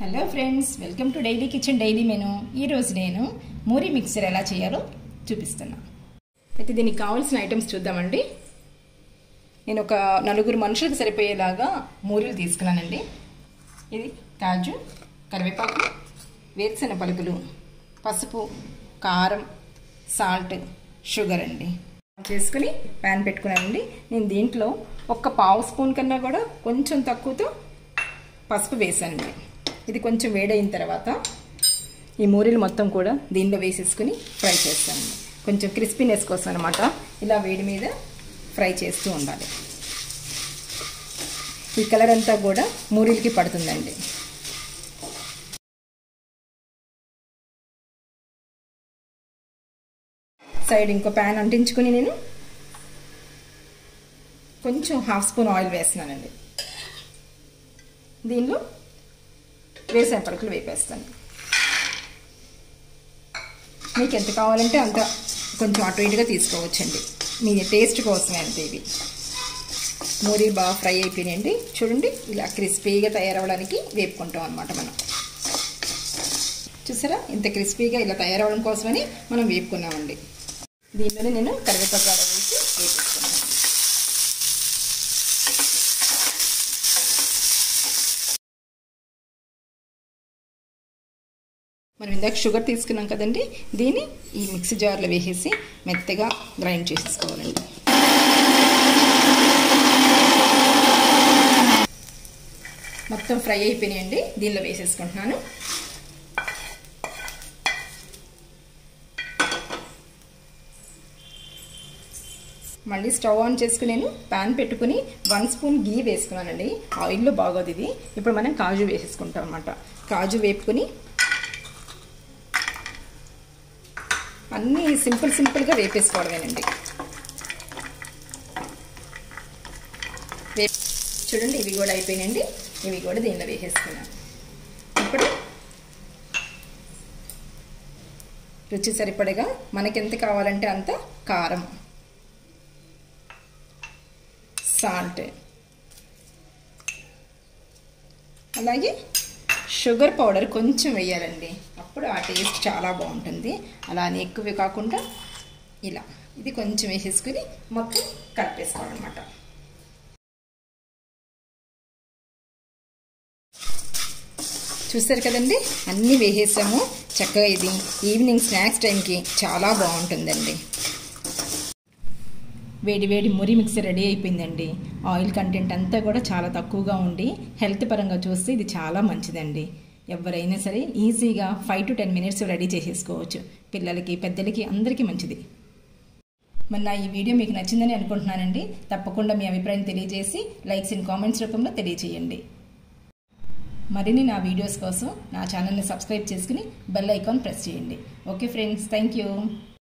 hello friends welcome to daily kitchen daily menu ఈరోజు నేను మూరి mixer ఎలా చేయాలో చూపిస్తున్నా అయితే దీనికి కావాల్సిన ఐటమ్స్ చూద్దామండి నేను ఒక నలుగురు మనుషులకు సరిపోయేలాగా మూరీలు తీసుకున్నానండి ఇది కాజు కరివేపాకు వేరుశెనగ పలుకులు పసుపు కారం సాల్ట్ షుగర్ అండి చేసుకుని ప్యాన్ పెట్టుకున్నానండి నేను దీంట్లో ఒక్క పావు స్పూన్ కన్నా కూడా కొంచెం తక్కువతో పసుపు వేసానండి ఇది కొంచెం వేడైన తర్వాత ఈ మూరీలు మొత్తం కూడా దీనిలో వేసేసుకుని ఫ్రై చేస్తాను కొంచెం క్రిస్పీనెస్ కోసం అనమాట ఇలా వేడి మీద ఫ్రై చేస్తూ ఉండాలి ఈ కలర్ అంతా కూడా మూరీలకి పడుతుందండి సైడ్ ఇంకో ప్యాన్ అంటించుకుని నేను కొంచెం హాఫ్ స్పూన్ ఆయిల్ వేస్తున్నానండి దీనిలో వేసిన పలుకులు వేపేస్తాను మీకు ఎంత కావాలంటే అంత కొంచెం అటు ఇటుగా తీసుకోవచ్చండి మీ టేస్ట్ కోసమే అంతే ఇవి మూరీ బాగా ఫ్రై అయిపోయినాయండి చూడండి ఇలా క్రిస్పీగా తయారవడానికి వేపుకుంటాం అనమాట మనం చూసారా ఇంత క్రిస్పీగా ఇలా తయారవడం కోసమని మనం వేపుకున్నామండి దీనిలోనే నేను కరివేపాకు వేసి వేపిస్తున్నాను మనం ఇందాక షుగర్ తీసుకున్నాం కదండి దీన్ని ఈ మిక్సీ జార్లో వేసేసి మెత్తగా గ్రైండ్ చేసేసుకోవాలండి మొత్తం ఫ్రై అయిపోయినాయండి దీనిలో వేసేసుకుంటున్నాను మళ్ళీ స్టవ్ ఆన్ చేసుకుని నేను ప్యాన్ పెట్టుకుని వన్ స్పూన్ గీ వేసుకున్నానండి ఆయిల్లో బాగోదు ఇది ఇప్పుడు మనం కాజు వేసేసుకుంటాం అనమాట కాజు వేపుకొని అన్నీ సింపుల్ సింపుల్గా వేపేసుకోవడమేనండి వే చూడండి ఇవి కూడా అయిపోయినాయండి ఇవి కూడా దీనిలో వేసేసుకున్నాను ఇప్పుడు రుచి సరిపడగా మనకెంత కావాలంటే అంత కారం సాల్ట్ అలాగే షుగర్ పౌడర్ కొంచెం వేయాలండి అప్పుడు ఆ టేస్ట్ చాలా బాగుంటుంది అలానే ఎక్కువ కాకుండా ఇలా ఇది కొంచెం వేసేసుకుని మొత్తం కలిపేసుకోవాలన్నమాట చూస్తారు కదండి అన్నీ వేసేసాము చక్కగా ఇది ఈవినింగ్ స్నాక్స్ టైంకి చాలా బాగుంటుందండి వేడి వేడి మురి మిక్సర్ రెడీ అయిపోయిందండి ఆయిల్ కంటెంట్ అంతా కూడా చాలా తక్కువగా ఉండి హెల్త్ పరంగా చూస్తే ఇది చాలా మంచిదండి ఎవరైనా సరే ఈజీగా five to ten minutes ready చేసేసుకోవచ్చు పిల్లలకి పెద్దలకి అందరికీ మంచిది మరి నా ఈ వీడియో మీకు నచ్చిందని అనుకుంటున్నానండి తప్పకుండా మీ అభిప్రాయం తెలియజేసి లైక్స్ అండ్ కామెంట్స్ రూపంలో తెలియజేయండి మరిన్ని నా వీడియోస్ కోసం నా ఛానల్ని సబ్స్క్రైబ్ చేసుకుని బెల్ ఐకాన్ ప్రెస్ చేయండి ఓకే ఫ్రెండ్స్ థ్యాంక్ యూ